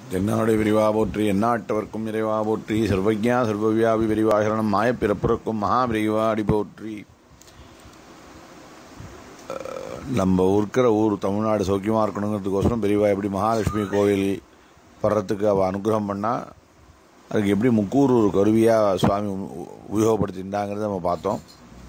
தென்னாடு விரிவா போற்றி எந்நாட்டவர்க்கும் இறைவா போற்றி சர்வஜா சர்வவியாபி விரிவாகரணம் மாயப்பிறப்புறக்கும் மகாபிரிவாடி போற்றி அஹ், நம்ம இருக்கிற ஊர் தமிழ்நாடு சௌக்கியமாக இருக்கணுங்கிறதுக்கோசரம் பெரியவா எப்படி மகாலட்சுமி கோவில் வர்றதுக்கு அவள் அனுகிரகம் பண்ணால் அதுக்கு எப்படி முக்கூர் ஒரு கருவியாக சுவாமி உ- உபயோகப்படுத்திட்டாங்கிறத நம்ம பார்த்தோம்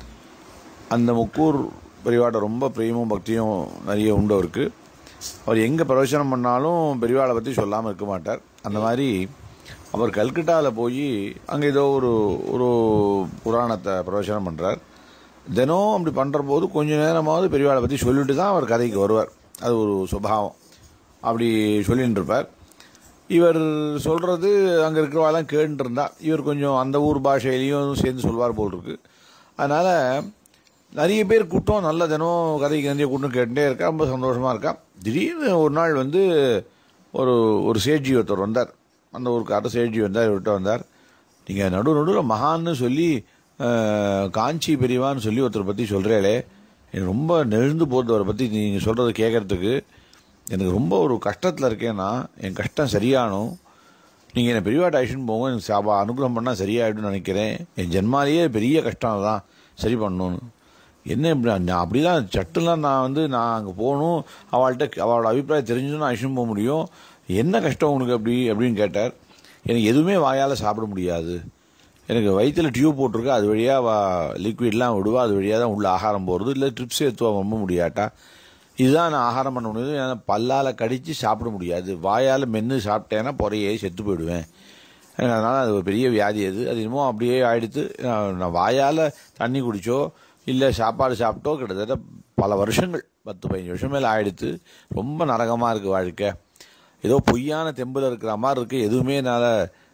அந்த முக்கூர் பெரியவாட்ட ரொம்ப பிரியமும் பக்தியும் நிறைய உண்டு அவருக்கு அவர் எங்கே பிரவச்சனம் பண்ணாலும் பெரியவாளை பற்றி சொல்லாமல் இருக்க மாட்டார் அந்த மாதிரி அவர் கல்கட்டாவில் போய் அங்கே ஏதோ ஒரு ஒரு புராணத்தை பிரவச்சனம் பண்ணுறார் தினம் அப்படி பண்ணுற போது கொஞ்ச நேரமாவது பெரியவாளை பற்றி சொல்லிட்டு தான் அவர் கதைக்கு வருவார் அது ஒரு சுபாவம் அப்படி சொல்லிட்டு இருப்பார் இவர் சொல்கிறது அங்கே இருக்கிறவாலாம் கேட்டுட்டு இருந்தா இவர் கொஞ்சம் அந்த ஊர் பாஷையிலையும் சேர்ந்து சொல்வார் போல் இருக்கு அதனால் நிறைய பேர் கூட்டம் நல்ல தினம் கதைக்கு நிறைய கூட்டம் கேட்டுட்டே இருக்கா ரொம்ப சந்தோஷமாக இருக்கா திடீர்னு ஒரு நாள் வந்து ஒரு ஒரு சேட்ஜி ஒருத்தர் வந்தார் அந்த ஊருக்காரர் சேட்ஜி வந்தார் இவர்கிட்ட வந்தார் நீங்கள் நடு நடுவில் மகான்னு சொல்லி அஹ், காஞ்சி பெரியவான்னு சொல்லி ஒருத்தரை பற்றி சொல்கிறீங்களே எனக்கு ரொம்ப நெழுந்து போகுது அவரை பற்றி நீங்கள் சொல்கிறத கேட்கறதுக்கு எனக்கு ரொம்ப ஒரு கஷ்டத்தில் இருக்கேன்னா என் கஷ்டம் சரியானும் நீங்கள் என்னை பெரியவாட்ட ஆக்ஷன் போங்க எனக்கு சாபா அனுகிரகம் பண்ணால் சரியாயிடும்னு நினைக்கிறேன் என் ஜென்மாலேயே பெரிய கஷ்டம் தான் சரி பண்ணணும்னு என்ன இப்படி நான் அப்படி தான் சட்டுலாம் நான் வந்து நான் அங்கே போகணும் அவள்கிட்ட அவளோட அபிப்பிராயம் தெரிஞ்சுன்னு ஆக்ஷன் போக முடியும் என்ன கஷ்டம் உனக்கு அப்படி அப்படின்னு கேட்டார் எனக்கு எதுவுமே வாயால் சாப்பிட முடியாது எனக்கு வயிற்றில் டியூப் போட்டிருக்கா அது வழியாக வா லிக்விட்லாம் விடுவா அது வழியாக தான் உள்ள ஆகாரம் போகிறது இல்லை ட்ரிப்ஸ் ஏற்றுவா ரொம்ப முடியாட்டா இதுதான் நான் ஆகாரம் பண்ண முடியுது ஏன்னா பல்லால் கடித்து சாப்பிட முடியாது வாயால் மென்று சாப்பிட்டேன்னா பொறையே செத்து போயிடுவேன் எனக்கு அதனால் அது ஒரு பெரிய வியாதி அது அது இன்னமும் அப்படியே ஆயிடுத்து நான் நான் வாயால் தண்ணி குடிச்சோ இல்லை சாப்பாடு சாப்பிட்டோ கிட்டத்தட்ட பல வருஷங்கள் பத்து பதினஞ்சு வருஷம் மேலே ஆயிடுத்து ரொம்ப நரகமாக இருக்குது வாழ்க்கை ஏதோ பொய்யான தெம்பில் இருக்கிற மாதிரி இருக்குது எதுவுமே என்னால்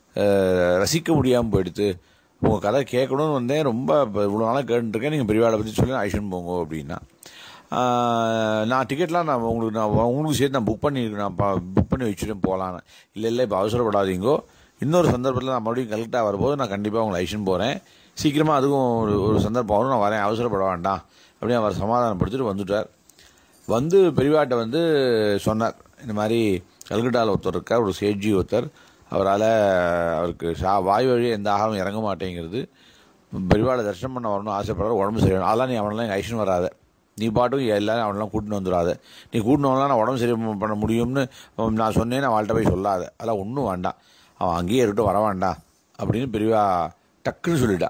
ரசிக்க முடியாமல் போயிடுது உங்கள் கதை கேட்கணும்னு வந்தேன் ரொம்ப இப்போ இவ்வளோ நாளாக கேட்டுருக்கேன் நீங்கள் பெரியவாளை பற்றி சொல்லி ஐஷன் போங்க அப்படின்னா ஆஹ், நான் டிக்கெட்லாம் நான் உங்களுக்கு நான் உங்களுக்கு சேர்த்து நான் புக் பண்ணியிருக்கேன் நான் புக் பண்ணி வச்சுட்டு போகலான்னு இல்லை இல்லை இப்போ அவசரப்படாதீங்கோ இன்னொரு சந்தர்ப்பத்தில் நான் மறுபடியும் கலெக்டாக வரும்போது நான் கண்டிப்பாக உங்களை ஐஷன் போகிறேன் சீக்கிரமாக அதுக்கும் ஒரு ஒரு சந்தர்ப்பம் வரும் நான் வரேன் அவசரப்பட வேண்டாம் அப்படின்னு அவர் சமாதானப்படுத்திட்டு வந்துட்டார் வந்து பெரியவாட்ட வந்து சொன்னார் இந்த மாதிரி கல்கட்டாவில் ஒருத்தர் இருக்கார் ஒரு சேட்ஜி ஒருத்தர் அவரால் அவருக்கு சா வாய் வழி எந்த ஆகாரம் இறங்க மாட்டேங்கிறது பெரியவாளை தரிசனம் பண்ண வரணும் ஆசைப்படுறாரு உடம்பு சரியாகணும் அதெல்லாம் நீ அவனெல்லாம் எங்கள் ஐஷன் வராத நீ பாட்டும் எல்லாரும் அவனெல்லாம் கூட்டின்னு வந்துடாத நீ கூட்டின்னு வரலாம் நான் உடம்பு சரி பண்ண முடியும்னு நான் சொன்னேன் நான் அவள்கிட்ட போய் சொல்லாத அதெல்லாம் ஒன்றும் வேண்டாம் அவன் அங்கேயே இருக்கட்டும் வர வேண்டாம் அப்படின்னு பெரியவா டக்குன்னு சொல்லிட்டான்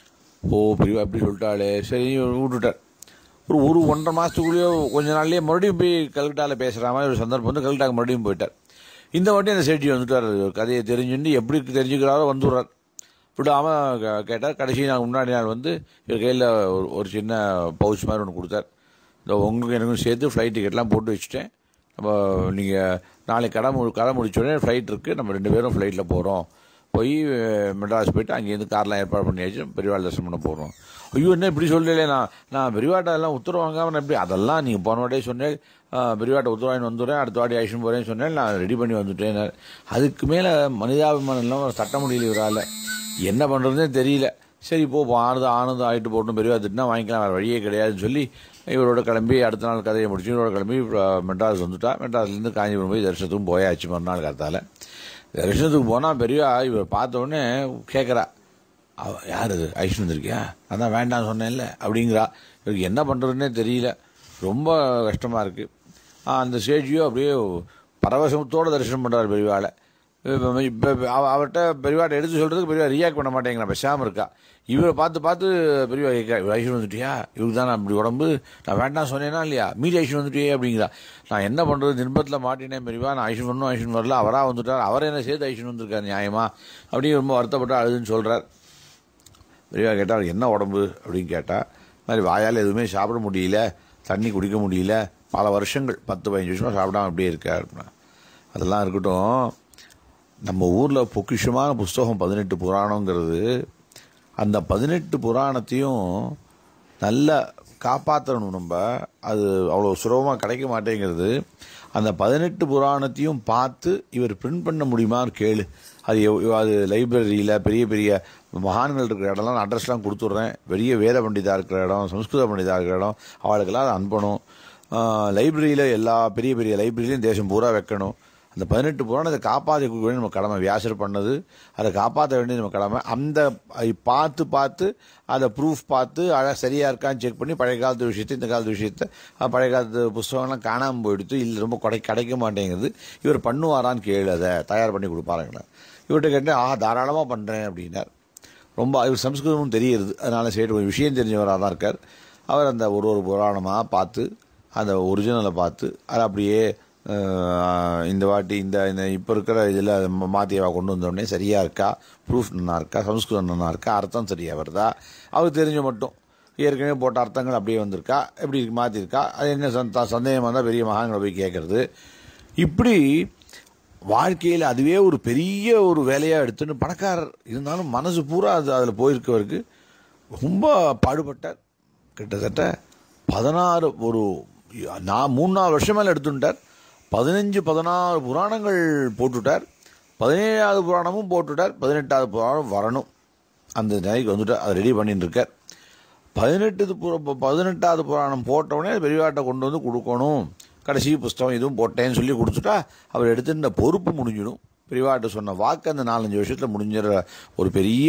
ஓ பெரியவா எப்படி சொல்லிட்டாளே சரி விட்டுட்டார் ஒரு ஒரு ஒன்றரை மாதத்துக்குள்ளேயோ கொஞ்ச நாள்லயே மறுபடியும் போய் கல்கட்டாவில் பேசுகிற மாதிரி ஒரு சந்தர்ப்பம் வந்து கல்கட்டாக்கு மறுபடியும் போயிட்டார் இந்த வாட்டி அந்த சேட்ஜி வந்துட்டார் கதையை தெரிஞ்சுட்டு எப்படி தெரிஞ்சுக்கிறாரோ வந்துடுறார் விடாமல் கேட்டார் கடைசி நாள் முன்னாடி நாள் வந்து இவர் கையில் ஒரு ஒரு சின்ன பவுச் மாதிரி ஒன்று கொடுத்தார் இந்த உங்களுக்கு எனக்கும் சேர்த்து ஃப்ளைட் டிக்கெட்லாம் போட்டு வச்சுட்டேன் நம்ம நீங்கள் நாளைக்கு கடை மு கடை முடிச்ச உடனே ஃப்ளைட் இருக்குது நம்ம ரெண்டு பேரும் ஃப்ளைட்டில் போகிறோம் போய் அஹ், மெட்ராஸ் போயிட்டு அங்கேருந்து கார்லாம் ஏற்பாடு பண்ணியாச்சு பெரியவாள் தரிசனம் பண்ண போகிறோம் ஐயோ என்ன இப்படி சொல்லலே நான் நான் பெரியவாட்ட எல்லாம் உத்தரவு வாங்காமல் நான் எப்படி அதெல்லாம் நீங்கள் போன வாட்டியே சொன்னேன் அஹ், பெரியவாட்ட உத்தரவாயின் வந்துடுறேன் அடுத்த வாட்டி ஆக்ஷன் போகிறேன்னு சொன்னேன் நான் ரெடி பண்ணி வந்துட்டேன் அதுக்கு மேலே மனிதாபிமானம் இல்லாமல் தட்ட முடியல இவரால் என்ன பண்ணுறதுனே தெரியல சரி போ போ, ஆனது ஆனது ஆகிட்டு போட்டும் பெரியவா திட்டினா வாங்கிக்கலாம் வேறு வழியே கிடையாதுன்னு சொல்லி இவரோட கிளம்பி அடுத்த நாள் கதையை முடிச்சு இவரோட கிளம்பி அஹ், மெட்ராஸ் வந்துட்டா மெட்ராஸ்லேருந்து காஞ்சிபுரம் போய் தரிசனத்துக்கும் போயாச்சு மறுநாள் காத்தால தரிசனத்துக்கு போனால் பெரியவா இவர் பார்த்த உடனே கேட்குறா அவ யார் அது ஐஷன் வந்திருக்கியா அதான் வேண்டாம் சொன்னேன்ல அப்படிங்கிறா இவருக்கு என்ன பண்ணுறதுன்னே தெரியல ரொம்ப கஷ்டமாக இருக்குது அந்த ஸ்டேஜையும் அப்படியே பரவசத்தோடு தரிசனம் பண்ணுறாரு பெரியவாளை இப்போ அவர்கிட்ட பெரியவாட்டை எடுத்து சொல்கிறதுக்கு பெரியவா ரியாக்ட் பண்ண மாட்டேங்கிறா பேசாமல் இருக்கா இவரை பார்த்து பார்த்து பெரியவா கேட்கா இவர் ஐஷன் வந்துட்டியா இவருக்கு தான் அப்படி உடம்பு நான் வேண்டாம் சொன்னேனா இல்லையா மீதி ஐஷன் வந்துட்டியே அப்படிங்கிறா நான் என்ன பண்ணுறது நிர்பத்தில் மாட்டினேன் பெரியவா நான் ஐஷன் வரணும் ஐஷன் வரல அவராக வந்துட்டார் அவரை என்ன சேர்த்து ஐஷன் வந்திருக்காரு நியாயமா அப்படின்னு ரொம்ப வருத்தப்பட்டு அழுதுன்னு சொல்கிறார் பெரியவா கேட்டால் என்ன உடம்பு அப்படின்னு கேட்டால் மாதிரி வாயால் எதுவுமே சாப்பிட முடியல தண்ணி குடிக்க முடியல பல வருஷங்கள் பத்து பதினஞ்சு வருஷமாக சாப்பிடாம அப்படியே இருக்கார் அப்படின்னா அதெல்லாம் இருக்கட்டும் நம்ம ஊரில் பொக்கிஷமான புஸ்தகம் பதினெட்டு புராணங்கிறது அந்த பதினெட்டு புராணத்தையும் நல்லா காப்பாற்றணும் நம்ம அது அவ்வளோ சுலபமாக கிடைக்க மாட்டேங்கிறது அந்த பதினெட்டு புராணத்தையும் பார்த்து இவர் பிரிண்ட் பண்ண முடியுமான்னு கேளு அது எவ்- அது லைப்ரரியில் பெரிய பெரிய மகான்கள் இருக்கிற இடம்லாம் நான் அட்ரஸ்லாம் கொடுத்துட்றேன் பெரிய வேத பண்டிதா இருக்கிற இடம் சம்ஸ்கிருத பண்டிதா இருக்கிற இடம் அவளுக்கெல்லாம் அதை அனுப்பணும் லைப்ரரியில் எல்லா பெரிய பெரிய லைப்ரரியிலையும் தேசம் பூரா வைக்கணும் அந்த பதினெட்டு புராணத்தை காப்பாற்ற வேண்டிய நம்ம கடமை வியாசர் பண்ணது அதை காப்பாற்ற வேண்டியது நம்ம கடமை அந்த ஐ பார்த்து பார்த்து அதை ப்ரூஃப் பார்த்து அழகாக சரியாக இருக்கான்னு செக் பண்ணி பழைய காலத்து விஷயத்தை இந்த காலத்து விஷயத்தை அஹ், பழைய காலத்து புஸ்தகம்லாம் காணாமல் போயிடுத்து இல்லை ரொம்ப கொடை கிடைக்க மாட்டேங்குது இவர் பண்ணுவாரான்னு கேளு அதை தயார் பண்ணி கொடுப்பாருங்களேன் இவர்கிட்ட கேட்டேன் ஆ தாராளமாக பண்ணுறேன் அப்படின்னார் ரொம்ப இவர் சம்ஸ்கிருதமும் தெரியுது அதனால சரி ஒரு விஷயம் தெரிஞ்சவராக தான் இருக்கார் அவர் அந்த ஒரு ஒரு புராணமாக பார்த்து அந்த ஒரிஜினலை பார்த்து அதை அப்படியே அஹ், இந்த வாட்டி இந்த இந்த இப்போ இருக்கிற இதில் மாத்தியவா கொண்டு வந்தோடனே சரியாக இருக்கா ப்ரூஃப் நல்லா இருக்கா சம்ஸ்கிருதம் நல்லா இருக்கா அர்த்தம் சரியாக வருதா அவருக்கு தெரிஞ்ச மட்டும் ஏற்கனவே போட்ட அர்த்தங்கள் அப்படியே வந்திருக்கா எப்படி மாற்றிருக்கா அது என்ன சந்த சந்தேகமாக இருந்தால் பெரிய மகான்களை போய் கேட்கறது இப்படி வாழ்க்கையில் அதுவே ஒரு பெரிய ஒரு வேலையாக எடுத்துன்னு பணக்காரர் இருந்தாலும் மனசு பூரா அது அதில் போயிருக்கவருக்கு ரொம்ப பாடுபட்டார் கிட்டத்தட்ட பதினாறு ஒரு நான் மூணு நாலு வருஷம் மேலே எடுத்துட்டார் பதினஞ்சு பதினாறு புராணங்கள் போட்டுட்டார் பதினேழாவது புராணமும் போட்டுட்டார் பதினெட்டாவது புராணம் வரணும் அந்த நிலைக்கு வந்துட்டார் அதை ரெடி பண்ணிட்டு இருக்கார் பதினெட்டு புற- பதினெட்டாவது புராணம் போட்டவுடனே பெரியவாட்டை கொண்டு வந்து கொடுக்கணும் கடைசி புஸ்தகம் இதுவும் போட்டேன்னு சொல்லி கொடுத்துட்டா அவர் எடுத்துட்ட பொறுப்பு முடிஞ்சிடும் பெரியவாட்ட சொன்ன வாக்கு அந்த நாலஞ்சு வருஷத்தில் முடிஞ்சிட ஒரு பெரிய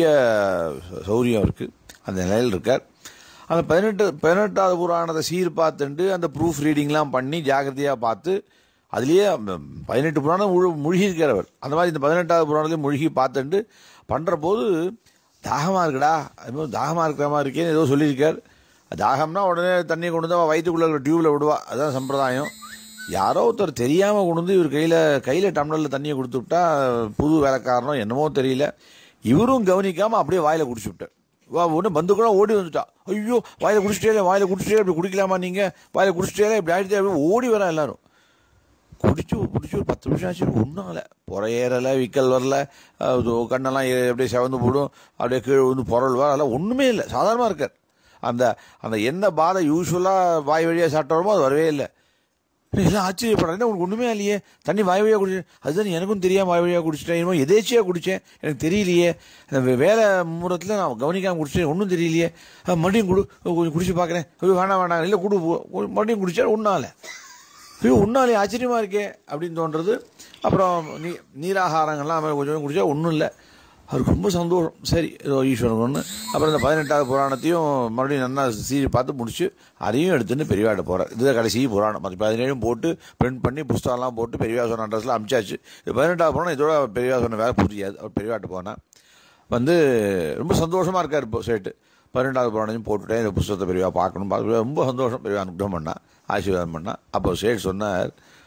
சௌரியம் இருக்குது அந்த நிலையில் இருக்கார் அந்த பதினெட்டு பதினெட்டாவது புராணத்தை சீர் பார்த்துட்டு அந்த ப்ரூஃப் ரீடிங்லாம் பண்ணி ஜாகிரதையாக பார்த்து அதுலேயே பதினெட்டு புராணம் முழு முழுகியிருக்கார் அவர் அந்த மாதிரி இந்த பதினெட்டாவது புராணத்தையும் முழுகி பார்த்துட்டு பண்ணுற போது தாகமாக இருக்குடா அது மாதிரி தாகமாக இருக்கிற மாதிரி இருக்கேன்னு ஏதோ சொல்லியிருக்கார் தாகம்னா உடனே தண்ணி கொண்டு வந்து அவ வயிற்றுக்குள்ளே இருக்கிற டியூப்பில் விடுவா அதுதான் சம்பிரதாயம் யாரோ ஒருத்தர் தெரியாமல் கொண்டு வந்து இவர் கையில் கையில் டம்ளரில் தண்ணியை கொடுத்து விட்டா புது வேலைக்காரனோ என்னமோ தெரியல இவரும் கவனிக்காமல் அப்படியே வாயில் குடிச்சு விட்டார் வா ஒன்று பந்து கூட ஓடி வந்துட்டா ஐயோ வாயில் குடிச்சிட்டே வாயில் குடிச்சிட்டே இப்படி குடிக்கலாமா நீங்கள் வாயில் குடிச்சிட்டே இப்படி ஆகிட்டே அப்படி ஓடி வரா எல்லாரும் குடிச்சு குடிச்சு ஒரு பத்து நிமிஷம் ஆச்சு ஒன்றும் இல்லை புற ஏறலை விக்கல் வரல அஹ் இது கண்ணெல்லாம் ஏ- அப்படியே செவந்து போடும் அப்படியே கீழே வந்து புரள் வர அதெல்லாம் ஒன்றுமே இல்லை சாதாரணமாக இருக்கார் அந்த அந்த என்ன பாதை யூஸ்வலாக வாய் வழியாக சாப்பிட்டோமோ அது வரவே இல்லை எல்லாம் ஆச்சரியப்படுறேன் என்ன உனக்கு ஒன்றுமே இல்லையே தண்ணி வாய் வழியாக குடிச்சேன் அதுதான் எனக்கும் தெரியாமல் வாய் வழியாக குடிச்சிட்டேன் என்னமோ எதேச்சியாக குடித்தேன் எனக்கு தெரியலையே அந்த வே- வேலை மூலத்தில் நான் கவனிக்காமல் குடிச்சிட்டேன் ஒன்றும் தெரியலையே அஹ் மறுபடியும் குடு கொஞ்சம் குடிச்சு பார்க்குறேன் ஐயோ வேணாம் வேணாம் இல்லை குடு போ. மறுபடியும் குடிச்சா ஒன்றால ஐயோ உன்னாலே ஆச்சரியமா இருக்கே அப்படின்னு தோன்றது அப்புறம் நீ நீராகாரங்கள்லாம் அவன் கொஞ்சம் கொஞ்சம் குடிச்சா ஒன்றும் இல்லை அவருக்கு ரொம்ப சந்தோஷம் சரி ஏதோ ஈஸ்வரன் ஒன்று அப்புறம் இந்த பதினெட்டாவது புராணத்தையும் மறுபடியும் நல்லா சீரி பார்த்து முடிச்சு அதையும் எடுத்துன்னு பெரியவாட்ட போகிறார் இதுதான் கடைசி புராணம் மற்ற பதினேழும் போட்டு பிரிண்ட் பண்ணி புஸ்தகம்லாம் போட்டு பெரியவா சொன்ன அட்ரஸில் அமிச்சாச்சு இது பதினெட்டாவது புராணம் இதோட பெரியவா சொன்ன வேலை புரியாது அவர் பெரியவாட்ட போனால் வந்து ரொம்ப சந்தோஷமாக இருக்கார் இப்போ சேட்டு பன்னெண்டாவது புராணத்தையும் போட்டுட்டேன் இந்த புஸ்தகத்தை பெரியவா பார்க்கணும் பார்க்க ரொம்ப சந்தோஷம் பெரியவா அனுகிரகம் பண்ணா ஆசீர்வாதம் பண்ணா அப்போ சேட் சொன்னார்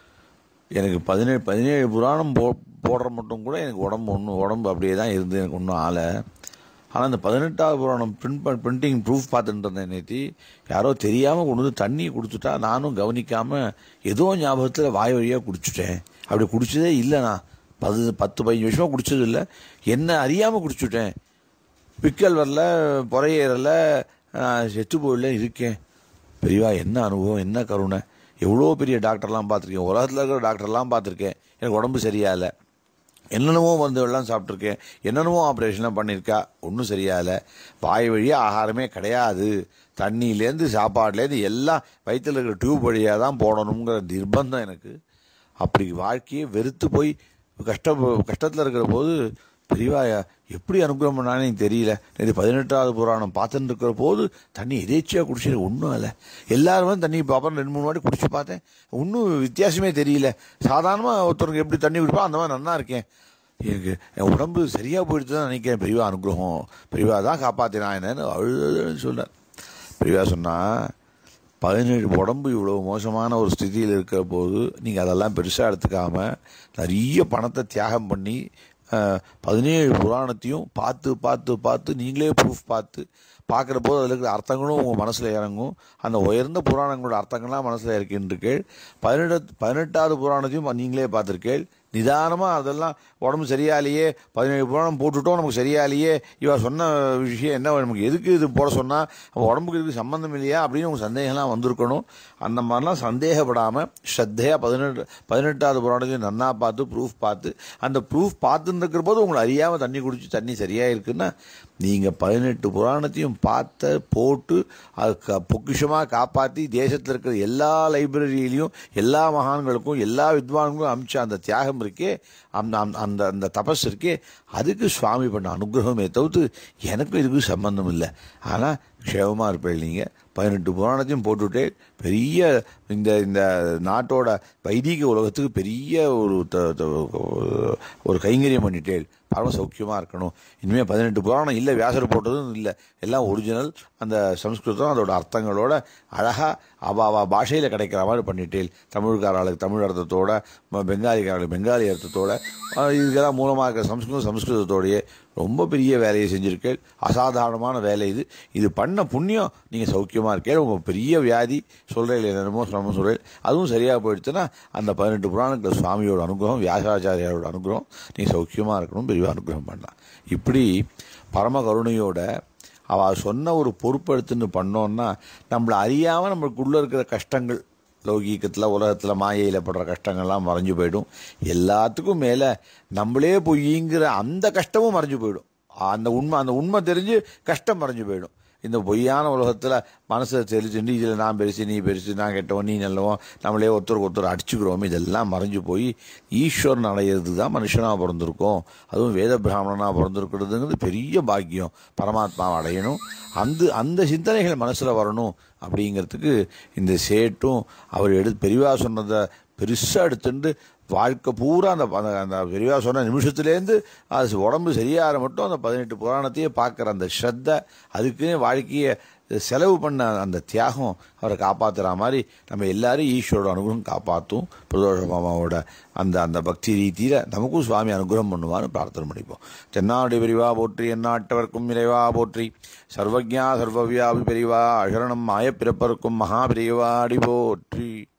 எனக்கு பதினேழு பதினேழு புராணம் போ போடுற மட்டும் கூட எனக்கு உடம்பு ஒன்றும் உடம்பு அப்படியே தான் இருந்து எனக்கு ஒன்றும் ஆளை ஆனால் இந்த பதினெட்டாவது புராணம் பிரிண்ட் பண்ண பிரிண்டிங் ப்ரூஃப் பார்த்துட்டு இருந்தேன் நேத்தி யாரோ தெரியாமல் கொண்டு வந்து தண்ணி கொடுத்துட்டா நானும் கவனிக்காமல் ஏதோ ஞாபகத்தில் வாய் வழியாக குடிச்சிட்டேன் அப்படி குடிச்சதே இல்லை நான் பது பத்து பதினஞ்சு வருஷமாக குடிச்சது இல்லை என்ன அறியாமல் குடிச்சுட்டேன் விக்கல் வரல புறையேறல நான் செத்து போயில இருக்கேன் பெரியவா என்ன அனுபவம் என்ன கருணை எவ்வளோ பெரிய டாக்டர்லாம் பார்த்துருக்கேன் உலகத்தில் இருக்கிற டாக்டர்லாம் பார்த்துருக்கேன் எனக்கு உடம்பு சரியாகலை என்னென்னமோ மருந்துகள்லாம் சாப்பிட்ருக்கேன் என்னென்னமோ ஆப்ரேஷன்லாம் பண்ணியிருக்கா ஒன்றும் சரியாகல வாய் வழியாக ஆகாரமே கிடையாது தண்ணியிலேருந்து சாப்பாடுலேருந்து எல்லாம் வயிற்றில் இருக்கிற டியூப் வழியாக தான் போடணுங்கிற நிர்பந்தம் எனக்கு அப்படி வாழ்க்கையை வெறுத்து போய் கஷ்ட கஷ்டத்தில் இருக்கிற போது பெரியவா எப்படி அனுகிரகம் பண்ணானே எனக்கு தெரியல இது பதினெட்டாவது புராணம் பார்த்துட்டு இருக்கிற போது தண்ணி எதேச்சியாக குடிச்சிட்டு ஒன்றும் இல்லை எல்லாருமே தண்ணி பார்ப்பேன் ரெண்டு மூணு வாட்டி குடிச்சு பார்த்தேன் ஒன்றும் வித்தியாசமே தெரியல சாதாரணமாக ஒருத்தருக்கு எப்படி தண்ணி குடிப்பா அந்த மாதிரி நல்லா இருக்கேன் எனக்கு என் உடம்பு சரியாக போயிடுச்சு தான் நினைக்கிறேன் பெரியவா அனுகிரகம் பெரியவா தான் காப்பாற்றினான் என்னன்னு அழுதுன்னு சொன்னார் பெரியவா சொன்னா பதினேழு உடம்பு இவ்வளோ மோசமான ஒரு ஸ்திதியில் இருக்கிற போது நீங்கள் அதெல்லாம் பெருசாக எடுத்துக்காம நிறைய பணத்தை தியாகம் பண்ணி அஹ், பதினேழு புராணத்தையும் பார்த்து பார்த்து பார்த்து நீங்களே ப்ரூஃப் பார்த்து பார்க்குற போது அதில் இருக்கிற அர்த்தங்களும் உங்கள் மனசில் இறங்கும் அந்த உயர்ந்த புராணங்களோட அர்த்தங்கள்லாம் மனசில் இருக்கின்றீர்கள் பதினெட்டு பதினெட்டாவது புராணத்தையும் நீங்களே பார்த்துருக்கேள் நிதானமாக அதெல்லாம் உடம்பு சரியாலையே பதினேழு புராணம் போட்டுட்டோம் நமக்கு சரியாலையே இவ சொன்ன விஷயம் என்ன நமக்கு எதுக்கு இது போட சொன்னால் நம்ம உடம்புக்கு இதுக்கு சம்மந்தம் இல்லையா அப்படின்னு உங்கள் சந்தேகம்லாம் வந்திருக்கணும் அந்த மாதிரிலாம் சந்தேகப்படாமல் ஸ்ரத்தையாக பதினெட்டு பதினெட்டாவது புராணத்தையும் நன்னா பார்த்து ப்ரூஃப் பார்த்து அந்த ப்ரூஃப் பார்த்துன்னு இருக்கிற போது உங்களை அறியாமல் தண்ணி குடிச்சு தண்ணி சரியாக இருக்குன்னா நீங்கள் பதினெட்டு புராணத்தையும் பார்த்த போட்டு அது க பொக்கிஷமாக காப்பாற்றி தேசத்தில் இருக்கிற எல்லா லைப்ரரியிலையும் எல்லா மகான்களுக்கும் எல்லா வித்வான்களுக்கும் அமிச்ச அந்த தியாகம் இருக்கே அந்த அந்த- அந்த அந்த தபஸ் இருக்கே அதுக்கு சுவாமி பண்ண அனுகிரகமே தவிர்த்து எனக்கும் இதுக்கு சம்பந்தம் இல்லை ஆனால் க்ஷேமமாக இருப்பேன் நீங்கள் பதினெட்டு புராணத்தையும் போட்டுவிட்டே பெரிய இந்த இந்த நாட்டோட வைதிக உலகத்துக்கு பெரிய ஒரு த- த- ஒரு கைங்கரியம் பண்ணிட்டேன் பரம சௌக்கியமாக இருக்கணும் இனிமேல் பதினெட்டு புராணம் இல்லை வியாசர் போட்டதும் இல்லை எல்லாம் ஒரிஜினல் அந்த சம்ஸ்கிருதம் அதோட அர்த்தங்களோட அழகாக அவ அவ பாஷையில் கிடைக்கிற மாதிரி பண்ணிட்டேன் தமிழ்காராளுக்கு தமிழ் அர்த்தத்தோட ம- பெங்காலிக்காரர்களுக்கு பெங்காலி அர்த்தத்தோட அஹ் இதுக்கெல்லாம் மூலமாக இருக்கிற சம்ஸ்கிருதம் சம்ஸ்கிருதத்தோடையே ரொம்ப பெரிய வேலையை செஞ்சுருக்கேன் அசாதாரணமான வேலை இது இது பண்ண புண்ணியம் நீங்கள் சௌக்கியமாக இருக்கேன் உங்கள் பெரிய வியாதி சொல்கிறேன் என்னமோ சிரமம் சொல்கிறேன் அதுவும் சரியாக போயிடுச்சுன்னா அந்த பதினெட்டு புராணங்கள் சுவாமியோட அனுகிரகம் வியாசாச்சாரியாரோட அனுகிரகம் நீங்கள் சௌக்கியமாக இருக்கணும் பெரிய அனுகிரகம் பண்ணலாம் இப்படி பரம கருணையோட அவள் சொன்ன ஒரு பொறுப்பெடுத்துன்னு பண்ணோன்னா நம்மளை அறியாமல் நம்மளுக்குள்ளே இருக்கிற கஷ்டங்கள் லௌகீகத்தில் உலகத்தில் மாயையில் படுற கஷ்டங்கள்லாம் மறைஞ்சு போயிடும் எல்லாத்துக்கும் மேலே நம்மளே பொய்ங்கிற அந்த கஷ்டமும் மறைஞ்சு போயிடும் அந்த உண்மை அந்த உண்மை தெரிஞ்சு கஷ்டம் மறைஞ்சு போயிடும் இந்த பொய்யான உலகத்தில் மனசை தெரிச்சுட்டு இதில் நான் பெருசு நீ பெருசு நான் கெட்டவன் நீ நல்லவன் நம்மளே ஒருத்தருக்கு ஒருத்தர் அடிச்சுக்கிறோம் இதெல்லாம் மறைஞ்சு போய் ஈஸ்வரன் அடையிறது தான் மனுஷனாக பிறந்திருக்கோம் அதுவும் வேத பிராமணனாக பிறந்திருக்கிறதுங்கிறது பெரிய பாக்கியம் பரமாத்மாவை அடையணும் அந்த அந்த சிந்தனைகள் மனசில் வரணும் அப்படிங்கிறதுக்கு இந்த சேட்டும் அவர் எடுத்து பெரியவா சொன்னதை பெருசாக எடுத்துட்டு வாழ்க்கை பூரா அந்த அந்த அந்த பெரியவா சொன்ன நிமிஷத்துலேருந்து அது உடம்பு சரியாக மட்டும் அந்த பதினெட்டு புராணத்தையே பார்க்குற அந்த ஸ்ரத்தை அதுக்குன்னு வாழ்க்கையை செலவு பண்ண அந்த தியாகம் அவரை காப்பாற்றுற மாதிரி நம்ம எல்லாரும் ஈஸ்வரோட அனுகிரகம் காப்பாற்றும் பிரதோஷ மாமாவோட அந்த அந்த பக்தி ரீதியில் நமக்கும் சுவாமி அனுகிரகம் பண்ணுவான்னு பிரார்த்தனை பண்ணிப்போம் தென்னாடு பெரிவா போற்றி எந்நாட்டவர்க்கும் இறைவா போற்றி சர்வஜா சர்வவியாபி பெரிவா அகரணம் மாயப்பிறப்பருக்கும் மகா பெரியவாடி போற்றி